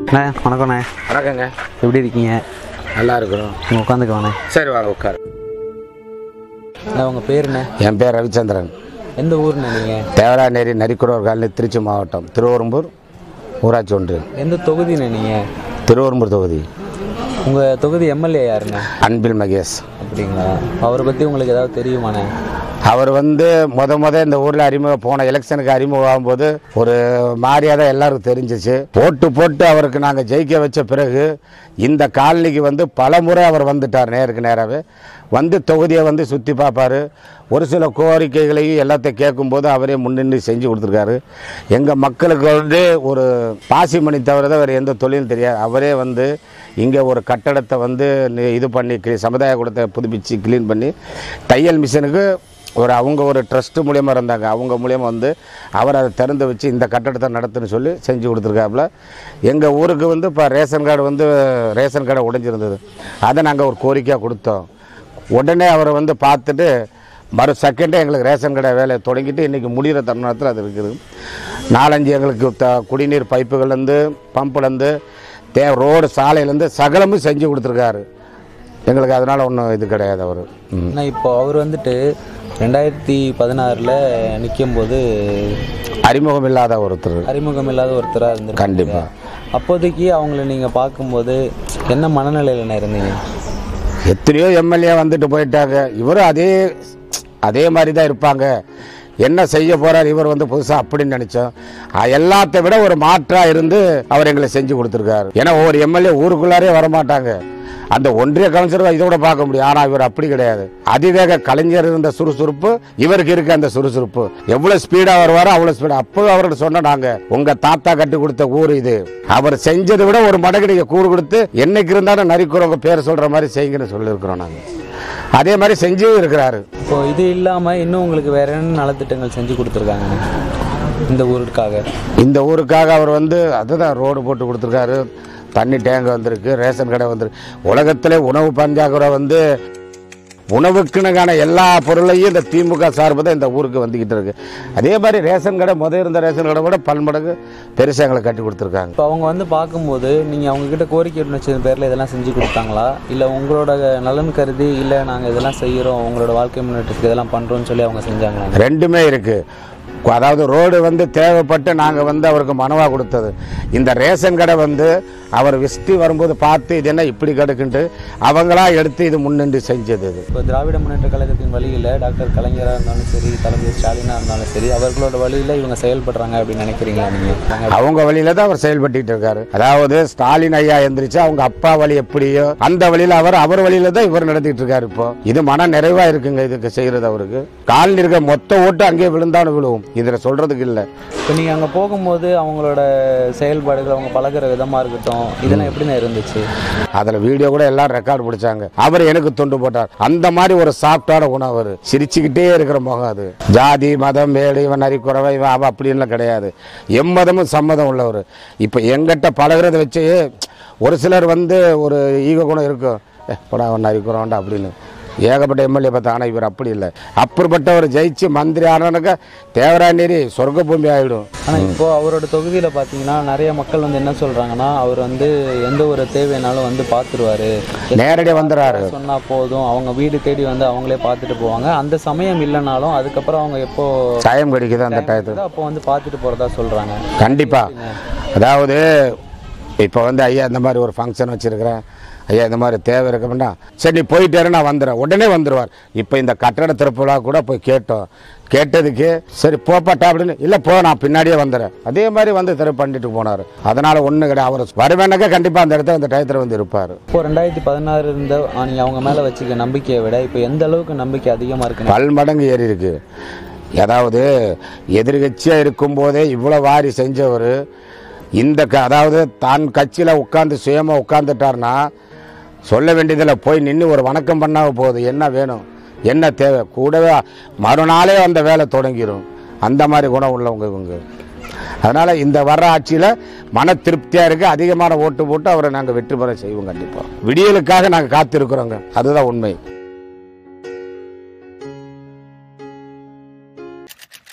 அண்ணே வணக்கண்ணே வணக்கங்க எப்படி இருக்கீங்க நல்லா இருக்கிறோம் நீங்கள் உட்காந்துக்கவாண்ணே சரி வாங்க உட்காரு அண்ணா உங்கள் பேருண்ணே என் பேர் ரவிச்சந்திரன் எந்த ஊருண்ணே நீங்கள் தேவராநேரி நரிக்குறவர் காலனி திருச்சி மாவட்டம் திருவெரும்பூர் ஊராட்சி ஒன்று எந்த தொகுதிண்ணே நீங்கள் திருவெரும்பூர் தொகுதி உங்கள் தொகுதி எம்எல்ஏ யாருண்ணே அன்பில் மகேஷ் அப்படிங்களா அவரை பற்றி உங்களுக்கு ஏதாவது தெரியுமாண்ணே அவர் வந்து முத முத இந்த ஊரில் அறிமுகம் போன எலெக்ஷனுக்கு அறிமுகம் ஆகும்போது ஒரு மாதிரியாக தான் எல்லாருக்கும் தெரிஞ்சிச்சு ஓட்டு போட்டு அவருக்கு நாங்கள் ஜெயிக்க வச்ச பிறகு இந்த காலனிக்கு வந்து பல முறை அவர் வந்துட்டார் நேருக்கு நேராகவே வந்து தொகுதியை வந்து சுற்றி பார்ப்பார் ஒரு சில கோரிக்கைகளையும் எல்லாத்தையும் கேட்கும்போது அவரே முன்னின்று செஞ்சு கொடுத்துருக்காரு எங்கள் மக்களுக்கு வந்து ஒரு பாசிமணி தவிர தான் வேறு எந்த தொழிலும் தெரியாது அவரே வந்து இங்கே ஒரு கட்டடத்தை வந்து நி- இது பண்ணி க்ளீ- சமுதாய கூடத்தை புதுப்பிச்சு க்ளீன் பண்ணி தையல் மிஷினுக்கு ஒரு அவங்க ஒரு ட்ரஸ்ட்டு மூலியமாக இருந்தாங்க அவங்க மூலியமா வந்து அவர் அதை திறந்து வச்சு இந்த கட்டடத்தை நடத்துன்னு சொல்லி செஞ்சு கொடுத்துருக்காப்புல எங்கள் ஊருக்கு வந்து இப்போ ரேஷன் கார்டு வந்து ரேஷன் கார்டை உடைஞ்சிருந்தது அதை நாங்கள் ஒரு கோரிக்கையாக கொடுத்தோம் உடனே அவரை வந்து பார்த்துட்டு மறு செகண்டே எங்களுக்கு ரேஷன் கடை வேலையை தொடங்கிட்டு இன்றைக்கி முடிகிற தருணத்தில் அது இருக்குது நாலஞ்சு எங்களுக்கு த குடிநீர் பைப்புகள்லேருந்து பம்புலேருந்து தே ரோடு சாலையிலேருந்து சகலமும் செஞ்சு கொடுத்துருக்காரு எங்களுக்கு அதனால் ஒன்றும் இது கிடையாது அவர் ம் அண்ணா இப்போ அவர் வந்துட்டு ரெண்டாயிரத்தி பதினாறில் நிற்கும்போது அறிமுகம் இல்லாத ஒருத்தர் அறிமுகம் இல்லாத ஒருத்தராக இருந்திருக்காங்க கண்டிப்பா அப்போதைக்கு அவங்கள நீங்கள் பார்க்கும்போது என்ன மனநிலையிலண்ணே இருந்தீங்க எத்தனையோ எம்எல்ஏ வந்துட்டு போயிட்டாங்க இவரும் அதே அதே மாதிரி தான் இருப்பாங்க என்ன செய்ய போறார் இவர் வந்து புதுசாக அப்படின்னு நினைச்சோம் அஹ் எல்லாத்தை விட ஒரு மாற்றா இருந்து அவர் எங்களை செஞ்சு கொடுத்துருக்காரு ஏன்னா ஒவ்வொரு எம்எல்ஏ ஊருக்குள்ளாரே வரமாட்டாங்க அந்த ஒன்றிய கலைஞர் தான் இதோட பார்க்க முடியும் ஆனா இவர் அப்படி கிடையாது அதிவேக கலைஞர் இருந்த சுறுசுறுப்பு இவருக்கு இருக்க அந்த சுறுசுறுப்பு எவ்வளவு ஸ்பீடா வருவாரோ அவ்வளவு ஸ்பீடா அப்போ அவர்கிட்ட சொன்ன நாங்க உங்க தாத்தா கட்டி கொடுத்த ஊர் இது அவர் செஞ்சதை விட ஒரு மடங்கு நீங்க கூறு கொடுத்து என்னைக்கு இருந்தாலும் நரிக்குறவங்க பேர் சொல்ற மாதிரி செய்யுங்கன்னு சொல்லியிருக்கிறோம் நாங்க அதே மாதிரி செஞ்சும் இருக்கிறாரு இப்போ இது இல்லாமல் இன்னும் உங்களுக்கு வேற என்ன நலத்திட்டங்கள் செஞ்சு கொடுத்துருக்காங்க இந்த ஊருக்காக இந்த ஊருக்காக அவர் வந்து அதுதான் ரோடு போட்டு கொடுத்துருக்காரு தண்ணி டேங்க் வந்திருக்கு ரேஷன் கடை வந்திருக்கு உலகத்திலே உணவு பஞ்சாக்குறை வந்து உணவுக்குனுக்கான எல்லா பொருளையும் இந்த திமுக சார்பு தான் இந்த ஊருக்கு வந்துக்கிட்டு இருக்கு அதே மாதிரி ரேஷன் கடை முத இருந்த ரேஷன் கடை விட பன்மடங்கு பெருசாக எங்களுக்கு கட்டி கொடுத்துருக்காங்க இப்போ அவங்க வந்து பார்க்கும்போது நீங்கள் அவங்கக்கிட்ட கோரிக்கை வச்சது பேரில் இதெல்லாம் செஞ்சு கொடுத்தாங்களா இல்லை உங்களோட நலன் கருதி இல்லை நாங்கள் இதெல்லாம் செய்கிறோம் உங்களோட வாழ்க்கை முன்னேற்றத்துக்கு இதெல்லாம் பண்ணுறோம்னு சொல்லி அவங்க செஞ்சாங்களா ரெண்டுமே இருக்கு அதாவது ரோடு வந்து தேவைப்பட்டு நாங்கள் வந்து அவருக்கு மனுவாக கொடுத்தது இந்த ரேஷன் கடை வந்து அவர் விஸ்டி வரும்போது பார்த்து இது என்ன இப்படி கிடக்குன்ட்டு அவங்களா எடுத்து இது முன்னின்று செஞ்சது இது இப்போ திராவிட முன்னேற்ற கழகத்தின் வழியில் டாக்டர் கலைஞராக இருந்தாலும் சரி தளபதி ஸ்டாலினாக இருந்தாலும் சரி அவர்களோட வழியில் இவங்க செயல்படுறாங்க அப்படின்னு நினைக்கிறீங்களா நீங்கள் அவங்க வழியில தான் அவர் செயல்பட்டு இருக்காரு அதாவது ஸ்டாலின் ஐயா எந்திரிச்சு அவங்க அப்பா வழி எப்படியோ அந்த வழியில அவர் அவர் வழியில தான் இவர் நடத்திட்டு இருக்காரு இப்போ இது மன நிறைவா இருக்குங்க இதுக்கு செய்யறது அவருக்கு காலில் இருக்க மொத்த ஓட்டு அங்கேயே விழுந்தாலும் விழுவும் இதுல சொல்றதுக்கு இல்லை இப்போ நீங்கள் அங்கே போகும்போது அவங்களோட செயல்பாடுகள் அவங்க பழகுற விதமாக இருக்கட்டும் இதெல்லாம் எப்படிண்ணே இருந்துச்சு அதுல வீடியோ கூட எல்லாம் ரெக்கார்டு பிடிச்சாங்க அவர் எனக்கு தொண்டு போட்டார் அந்த மாதிரி ஒரு சாஃப்டான குணம் அவர் சிரிச்சுக்கிட்டே இருக்கிற முகம் அது ஜாதி மதம் வேடு இவன் நரிக்குறவை இவன் அவன் அப்படின்லாம் கிடையாது எம்மதமும் சம்மதம் உள்ளவர் இப்போ எங்கிட்ட பழகுறத வச்சு ஒரு சிலர் வந்து ஒரு ஈக குணம் இருக்கும் "ஏ, போடா அவன் நரிக்குறவன்டா அப்படின்னு ஏகப்பட்ட எம்எல்ஏ பார்த்தா ஆனால் இவர் அப்படி இல்லை அப்படிப்பட்டவர் ஜெயிச்சு மந்திரி ஆனானுக்க தேவராநேரி சொர்க்க பூமி ஆகிடும் ஆனால் இப்போ அவரோட தொகுதியில் பார்த்தீங்கன்னா நிறைய மக்கள் வந்து என்ன சொல்கிறாங்கன்னா அவர் வந்து எந்த ஒரு தேவைனாலும் வந்து பார்த்துருவாரு நேரடியாக வந்துடுறாரு சொன்னா போதும் அவங்க வீடு தேடி வந்து அவங்களே பார்த்துட்டு போவாங்க அந்த சமயம் இல்லைனாலும் அதுக்கப்புறம் அவங்க எப்போ டைம் கிடைக்குது அந்த டயத்துக்கு அப்போ வந்து பார்த்துட்டு போறதா சொல்றாங்க கண்டிப்பா அதாவது இப்போ வந்து ஐயா இந்த மாதிரி ஒரு ஃபங்க்ஷன் வச்சிருக்கிறேன் ஐயா இந்த மாதிரி தேவை இருக்கும்னா சரி நீ போயிட்டாரு நான் வந்துடுறேன் உடனே வந்துடுவார் இப்போ இந்த கட்டட திறப்புலா கூட போய் கேட்டோம் கேட்டதுக்கு சரி போப்பாட்டா அப்படின்னு இல்லை போ நான் பின்னாடியே வந்துடுறேன் அதே மாதிரி வந்து திறப்பு பண்ணிட்டு போனார் அதனால ஒன்றும் கிடையாது அவர் வருவேனாக்கா கண்டிப்பாக அந்த இடத்துல அந்த டயத்தில் வந்து இருப்பார் இப்போ ரெண்டாயிரத்தி பதினாறு இருந்த ஆ, நீங்க அவங்க மேல வச்சுக்க நம்பிக்கையை விட இப்போ எந்த அளவுக்கு நம்பிக்கை அதிகமா இருக்குன்னு பல் மடங்கு ஏறி இருக்கு அதாவது எதிர்கட்சியாக இருக்கும்போதே இவ்வளோ வாரி செஞ்சவர் இந்த க அதாவது தான் கட்சியில் உட்காந்து சுயமாக உட்காந்துட்டார்னா சொல்ல வேண்டியதில்லை போய் நின்று ஒரு வணக்கம் பண்ணாம போகுது என்ன வேணும் என்ன தேவை கூடவே மறுநாளே அந்த வேலை தொடங்கிடும் அந்த மாதிரி குணம் உள்ளவங்க இவங்க அதனால் இந்த வர்ற ஆட்சியில் மன திருப்தியாக இருக்குது அதிகமான ஓட்டு போட்டு அவரை நாங்கள் வெற்றி பெற செய்வோம் கண்டிப்பாக விடியலுக்காக நாங்கள் காத்திருக்கிறோங்க அதுதான் உண்மை